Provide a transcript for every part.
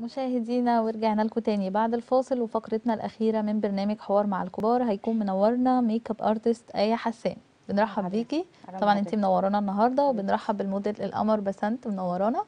مشاهدينا ورجعنا لكم تاني بعد الفاصل وفقرتنا الأخيرة من برنامج حوار مع الكبار هيكون منورنا ميك اب ارتست آية حسان بنرحب حبيبي. بيكي أهلاً طبعا بحضرتك. انتي منورانا النهارده وبنرحب بالموديل القمر بسنت منورانا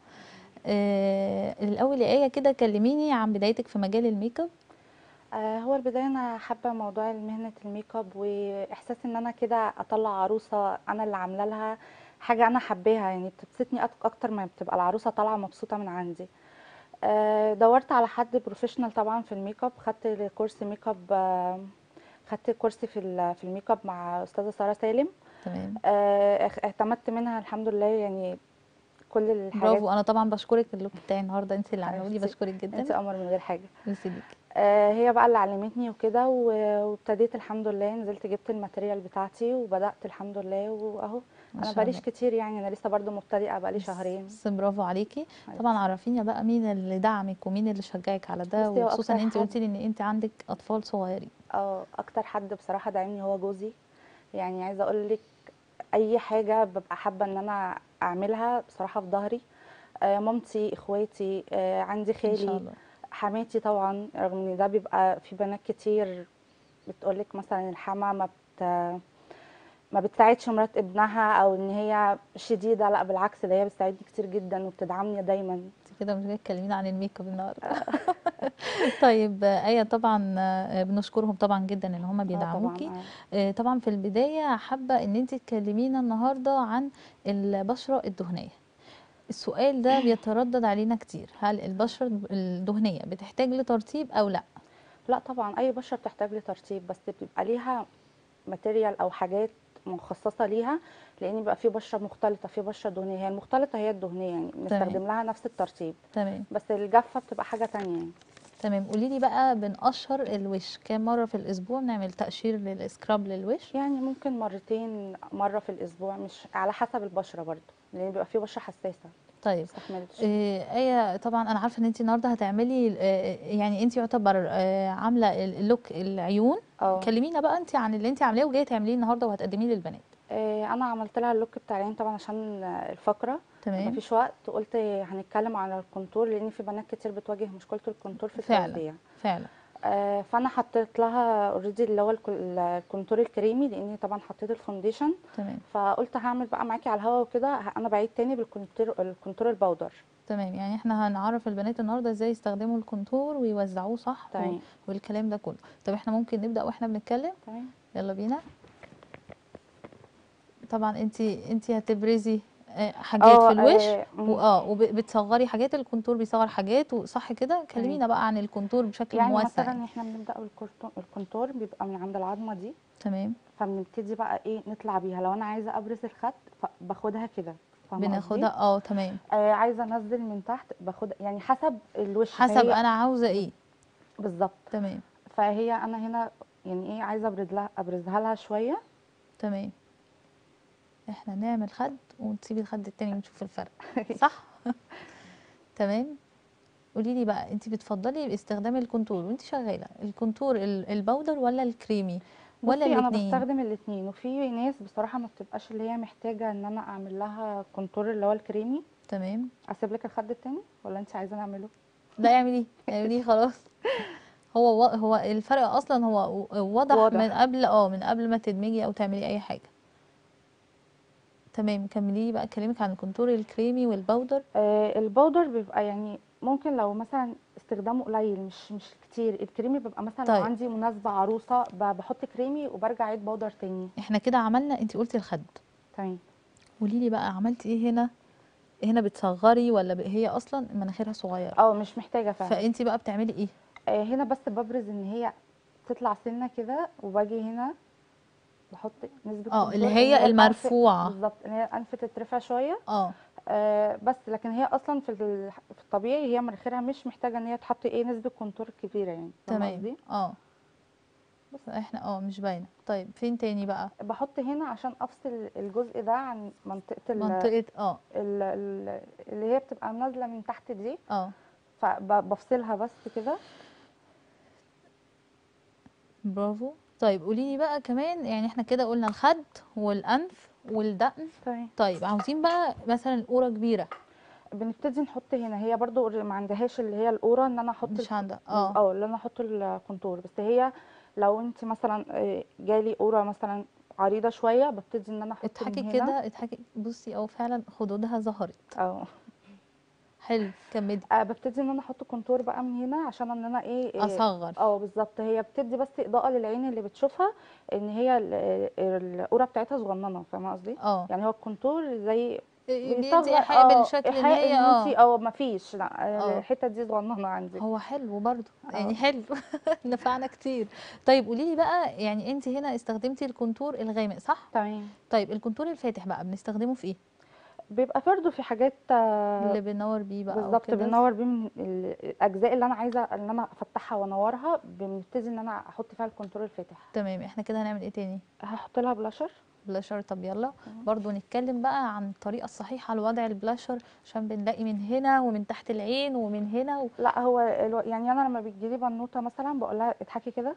آه الأول يا آية كده كلميني عن بدايتك في مجال الميك اب آه هو البداية أنا حابة موضوع مهنة الميك اب وإحساس إن أنا كده أطلع عروسة أنا اللي عاملة لها حاجة أنا حباها يعني بتبسطني أك- أكتر ما بتبقى العروسة طالعة مبسوطة من عندي آه دورت على حد بروفيشنال طبعا في الميك اب خدت كورس ميك اب آه خدت كورس في ال- في الميك اب مع أستاذة سارة سالم تمام آه اخ- اعتمدت منها الحمد لله يعني كل الحاجات برافو انا طبعا بشكرك اللوك بتاعي النهارده انت اللي عامله لي حبيبتي. بشكرك انت جدا قمر من غير حاجة ميرسي ليكي آه، هي بقى اللي علمتني وكده و- وابتديت الحمد لله نزلت جبت الماتيريال بتاعتي وبدأت الحمد لله واهو ما انا شاء بقاليش الله. كتير يعني انا لسه برضو مبتدئه بقالي شهرين بس برافو عليكي حبيبتي. طبعا عرفينا بقى مين اللي دعمك ومين اللي شجعك على ده بصي، هو وخصوصا ان أكتر انت حد- قلتي لي ان انت عندك اطفال صغيرين اه اكتر حد بصراحه دعمني هو جوزي يعني عايزه اقول لك اي حاجه ببقى حابه ان انا اعملها بصراحه في ظهري آه، مامتي اخواتي آه، عندي ان شاء خالي الله حماتي طبعا رغم ان ده بيبقى في بنات كتير بتقولك مثلا الحما ما بت ما بتساعدش مرات ابنها او ان هي شديده لا بالعكس ده هي بتساعدني كتير جدا وبتدعمني دايما انت كده مش جايه تكلمينا عن الميك اب النهارده طيب آه، ايه طبعا آه، بنشكرهم طبعا جدا ان هم اه بيدعموكي طبعا آه، طبعا في البدايه حابه ان انت تكلمينا النهارده عن البشره الدهنيه السؤال ده بيتردد علينا كتير هل البشره الدهنيه بتحتاج لترطيب او لا لا طبعا اي بشره بتحتاج لترطيب بس بيبقى ليها ماتيريال او حاجات مخصصه ليها لان بيبقى في بشره مختلطه في بشره دهنيه هي المختلطه هي الدهنيه يعني بنستخدم لها نفس الترطيب تمام بس الجافه بتبقى حاجه تانية يعني تمام قولي لي بقى بنقشر الوش كام مره في الاسبوع بنعمل تقشير للسكراب للوش يعني ممكن مرتين مره في الاسبوع مش على حسب البشره برضو لان بيبقى في بشره حساسه طيب ما تستحملش آه، ايه طبعا انا عارفه ان انت النهارده هتعملي آه، يعني انت يعتبر آه، عامله اللوك العيون اه كلمينا بقى انت عن اللي انت عاملاه وجايه تعمليه النهارده وهتقدميه للبنات آه، انا عملت لها اللوك بتاع العين طبعا عشان آه، الفقره تمام مفيش وقت قلت هنتكلم على الكونتور لان في بنات كتير بتواجه مشكله الكونتور في فعلا. التوزيع فعلا آه، فانا حطيت لها اوريدي اللي هو الكو- الكونتور الكريمي لاني طبعا حطيت الفونديشن تمام فقلت هعمل بقى معاكي على الهوا وكده ه- انا بعيد تاني بالكونتور الكونتور البودر تمام يعني احنا هنعرف البنات النهارده ازاي يستخدموا الكونتور ويوزعوه صح و- تمام والكلام ده كله طب احنا ممكن نبدا واحنا بنتكلم تمام يلا بينا طبعا انت انت هتبرزي آه، حاجات اه في الوش آه، مم. واه وبتصغري حاجات الكونتور بيصغر حاجات وصح كده كلمينا بقى عن الكونتور بشكل يعني موسع مثلا احنا بنبدا بالكورتو- الكونتور بيبقى من عند العظمه دي تمام فبنبتدي بقى ايه نطلع بيها لو انا عايزه ابرز الخد فباخدها كده فاهمة قصدي؟ بناخدها اه تمام آه عايزه انزل من تحت باخد يعني حسب الوش حسب فهي- انا عاوزه ايه بالظبط تمام فهي انا هنا يعني ايه عايزه ابرز لها ابرزها لها شويه تمام احنا نعمل خد ونسيب الخد التاني ونشوف الفرق صح تمام قولي لي بقى انت بتفضلي استخدام الكونتور وانت شغاله الكونتور ال- البودر ولا الكريمي ولا بصي انا الاثنين بستخدم الاثنين وفي ناس بصراحه ما بتبقاش اللي هي محتاجه ان انا اعمل لها كونتور اللي هو الكريمي تمام اسيب لك الخد التاني ولا انت عايزه نعمله لا اعمليه اعمليه خلاص هو و- هو الفرق اصلا هو و- واضح, واضح. من قبل اه من قبل ما تدمجي او تعملي اي حاجه تمام كملي لي بقى كلامك عن الكونتور الكريمي والبودر آه البودر بيبقى يعني ممكن لو مثلا استخدامه قليل مش مش كتير الكريمي بيبقى مثلا طيب. لو عندي مناسبه عروسه ب- بحط كريمي وبرجع اعيد بودر تاني احنا كده عملنا انت قلتي الخد تمام قولي لي بقى عملتي ايه هنا هنا بتصغري ولا ب- هي اصلا مناخيرها صغيره اه مش محتاجه فعلا فانت بقى بتعملي ايه آه هنا بس ببرز ان هي تطلع سنه كده وباجي هنا بحط نسبه اه كونتور اللي إن هي الأنف- المرفوعه بالظبط ان هي الانف تترفع شويه اه آه بس لكن هي اصلا في ال- في الطبيعي هي مناخيرها مش محتاجه ان هي تحط ايه نسبه كونتور كبيره يعني فاهمة تمام قصدي؟ اه بس احنا اه مش باينه طيب فين تاني بقى بحط هنا عشان افصل الجزء ده عن منطقه ال- منطقه اه ال- ال- اللي هي بتبقى نازله من تحت دي اه فبفصلها بس كده برافو طيب قولي لي بقى كمان يعني احنا كده قلنا الخد والانف والدقن تمام طيب عاوزين بقى مثلا القوره كبيره بنبتدي نحط هنا هي برضو ما عندهاش اللي هي القوره ان انا احط مش ال- عندها اه اه اللي انا احط الكونتور بس هي لو انت مثلا آه، جالي قوره مثلا عريضه شويه ببتدي ان انا احط اضحكي من هنا كده اضحكي بصي اه فعلا خدودها ظهرت اه حلو كملي آه، ببتدي ان انا احط كونتور بقى من هنا عشان ان انا ايه إيه، اصغر اه بالظبط هي بتدي بس اضاءه للعين اللي بتشوفها ان هي ال- القوره بتاعتها صغننه فاهمه قصدي اه يعني هو الكونتور زي بيدي بيصغر ايحاء اه بالشكل ان ايحاء هي ان اه انت اه مفيش لا اه الحته دي صغننه عندك هو حلو برضه يعني اه حلو نفعنا كتير طيب قولي لي بقى يعني انت هنا استخدمتي الكونتور الغامق صح تمام طيب الكونتور الفاتح بقى بنستخدمه في ايه بيبقى برضه في حاجات آه، اللي بننور بيه بقى بالظبط وكده بنور بيه من ال- الاجزاء اللي انا عايزه ان انا افتحها وانورها بنبتدي ان انا احط فيها الكونتور الفاتح تمام احنا كده هنعمل ايه تاني هحط لها بلاشر بلاشر طب يلا تمام. برضو نتكلم بقى عن الطريقة الصحيحة لوضع البلاشر عشان بنلاقي من هنا ومن تحت العين ومن هنا و... لا هو الو... يعني انا لما بتجيلي بنوته مثلا بقول لها اضحكي كده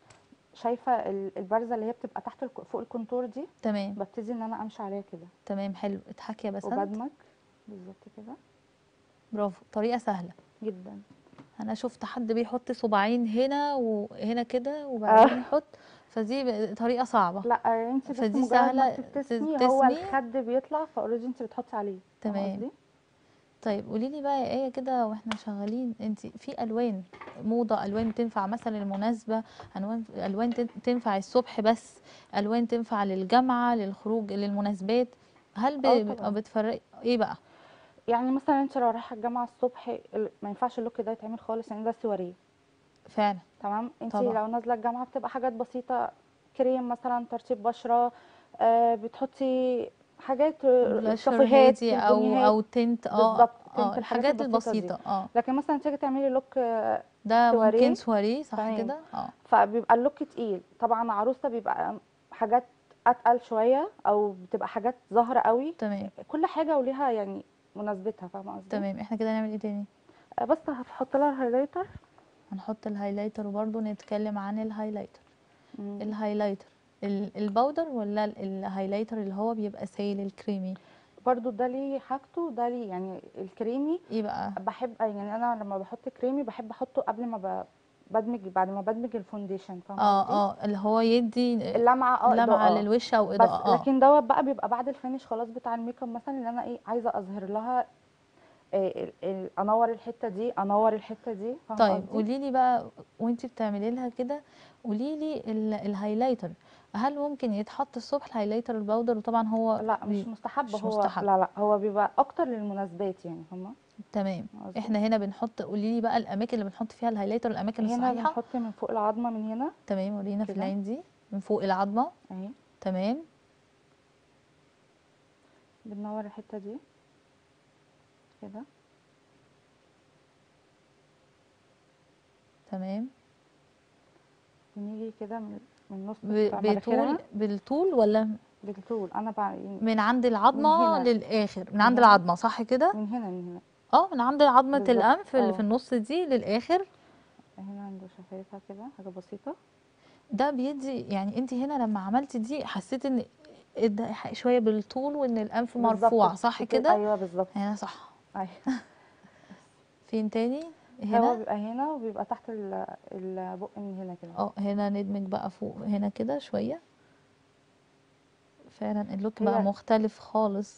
شايفه ال- البرزه اللي هي بتبقى تحت الك... فوق الكونتور دي تمام ببتدي ان انا امشي عليها كده تمام حلو اضحكي يا بسنت وبدمج بالظبط كده برافو طريقة سهلة جدا انا شفت حد بيحط صباعين هنا وهنا كده وبعدين آه. يحط فدي ب- طريقة صعبة لا انت بس فدي مجرد سهلة ما ت- بتبتسمي هو تبتسمي. الخد بيطلع فاوريدي انت بتحطي عليه فاهمة تمام. قصدي؟ طيب قولي لي بقى يا ايه كده واحنا شغالين انت في الوان موضه الوان تنفع مثلا للمناسبه الوان الوان تن- تنفع الصبح بس الوان تنفع للجامعه للخروج للمناسبات هل ب- اه ب- طبعا. بتفرق ايه بقى يعني مثلا انت لو رايحه الجامعه الصبح ال- ما ينفعش اللوك ده يتعمل خالص يعني ده سواريه فعلا تمام انت طبعا. لو نازله الجامعه بتبقى حاجات بسيطه كريم مثلا ترطيب بشره آه بتحطي حاجات بلاشر كافيهات هادي او بنيهات او تنت اه بالظبط، تنت اه الحاجات الحاجات البسيطة دي. البسيطه اه لكن مثلا تيجي تعملي لوك آه، ده سواريه. ممكن سواريه صح تمام. كده اه فبيبقى اللوك تقيل طبعا عروسه بيبقى حاجات اتقل شويه او بتبقى حاجات ظاهره قوي تمام كل حاجه وليها يعني مناسبتها فاهمه قصدي تمام احنا كده نعمل ايه تاني آه، بس هحط لها الهايلايتر هنحط الهايلايتر وبرضه نتكلم عن الهايلايتر مم. الهايلايتر ال- الباودر ولا ال- الهايلايتر اللي هو بيبقى سايل الكريمي برضو ده ليه حاجته ده ليه يعني الكريمي ايه بقى بحب يعني انا لما بحط كريمي بحب احطه قبل ما ب- بدمج بعد ما بدمج الفونديشن فاهمه قصدي اه اه اللي هو يدي اللمعه اه لمعة إضاءة. للوش او بس اضاءة اه لكن دوت بقى بيبقى بعد الفينش خلاص بتاع الميك اب مثلا ان انا ايه عايزه اظهر لها إيه ال- ال- انور الحته دي انور الحته دي فاهمه طيب قصدي؟ قولي لي بقى وانتي بتعملي لها كده قولي لي ال- الهايلايتر هل ممكن يتحط الصبح الهايلايتر الباودر وطبعا هو لا مش بي- مستحب مش هو مستحب. لا لا هو بيبقى اكتر للمناسبات يعني فاهمه تمام قصدي؟ احنا هنا بنحط قولي لي بقى الاماكن اللي بنحط فيها الهايلايتر الاماكن هنا الصحيحه بنحط من فوق العظمه من هنا تمام ورينا في كده. العين دي من فوق العظمه اهي تمام بننور الحته دي كده تمام بنيجي كده من من نص ب- بتاع بطول مناخيرها بالطول ولا بالطول انا بقى يعني من عند العظمه هنا. للاخر من عند هنا. العظمه صح كده من هنا من هنا اه من عند عظمه بالظبط، الانف اللي اه. في النص دي للاخر هنا عند شفايفها كده حاجه بسيطه ده بيدي يعني انت هنا لما عملتي دي حسيت ان ادى إيحاء شويه بالطول وان الانف بالظبط، مرفوع صح بت- كده ايوه بالظبط هنا صح ايوه فين تاني هو هنا بيبقى هنا وبيبقى تحت ال- البق من هنا كده اه هنا ندمج بقى فوق هنا كده شويه فعلا اللوك هي- بقى مختلف خالص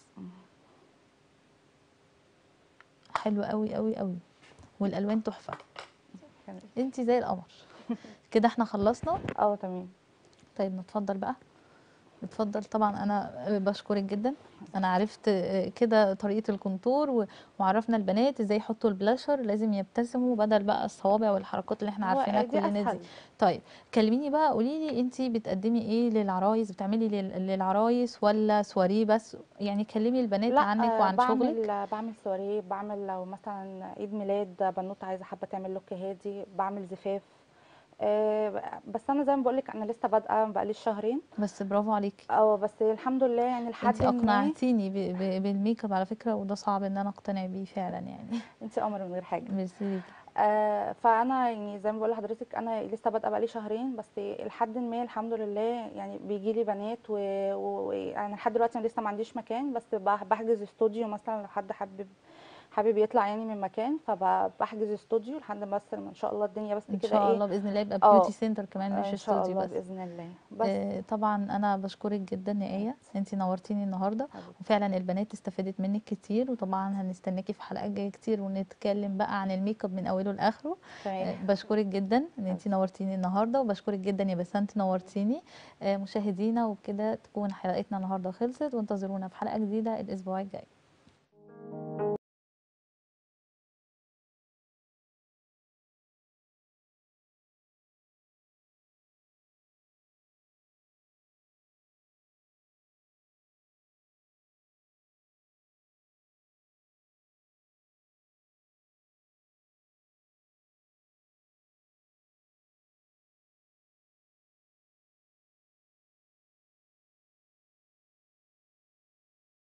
حلو قوي قوي قوي والالوان تحفه كان- انت زي القمر كده احنا خلصنا اه تمام طيب نتفضل بقى اتفضل طبعا انا بشكرك جدا انا عرفت كده طريقه الكونتور و- وعرفنا البنات ازاي يحطوا البلاشر لازم يبتسموا بدل بقى الصوابع والحركات اللي احنا هو عارفينها دي كلنا دي اسهل طيب كلميني بقى قولي لي انت بتقدمي ايه للعرايس بتعملي لل- للعرايس ولا سواريه بس يعني كلمي البنات لا عنك آه، وعن شغلك بعمل بعمل سواريه بعمل لو مثلا عيد ميلاد بنوته عايزه حابه تعمل لوك هادي بعمل زفاف آه، بس انا زي ما بقول لك انا لسه بادئه بقاليش شهرين بس برافو عليكي اه بس الحمد لله يعني انت لحد ما اقنعتيني ب- ب- بالميك اب على فكره وده صعب ان انا اقتنع بيه فعلا يعني انت قمر من غير حاجه ميرسي ليكي. آه فانا يعني زي ما بقول لحضرتك انا لسه بادئه بقالي شهرين بس لحد ما الحمد لله يعني بيجي لي بنات و- و- وانا لحد دلوقتي أنا لسه ما عنديش مكان بس بح- بحجز استوديو مثلا لو حد حابب حابب يطلع يعني من مكان فبحجز استوديو لحد ما بس ان شاء الله الدنيا بس ان كده شاء ايه الله باذن الله يبقى اه بيوتي سنتر كمان مش ان شاء استوديو الله بس باذن الله بس آه، طبعا انا بشكرك جدا يا ايه انت نورتيني النهارده حبيبتي. وفعلا البنات استفادت منك كتير وطبعا هنستناكي في حلقات جايه كتير ونتكلم بقى عن الميك اب من اوله لاخره آه، تمام بشكرك جدا ان انت نورتيني النهارده وبشكرك جدا يا بسنت نورتيني آه، مشاهدينا وبكده تكون حلقتنا النهارده خلصت وانتظرونا في حلقه جديده الاسبوع الجاي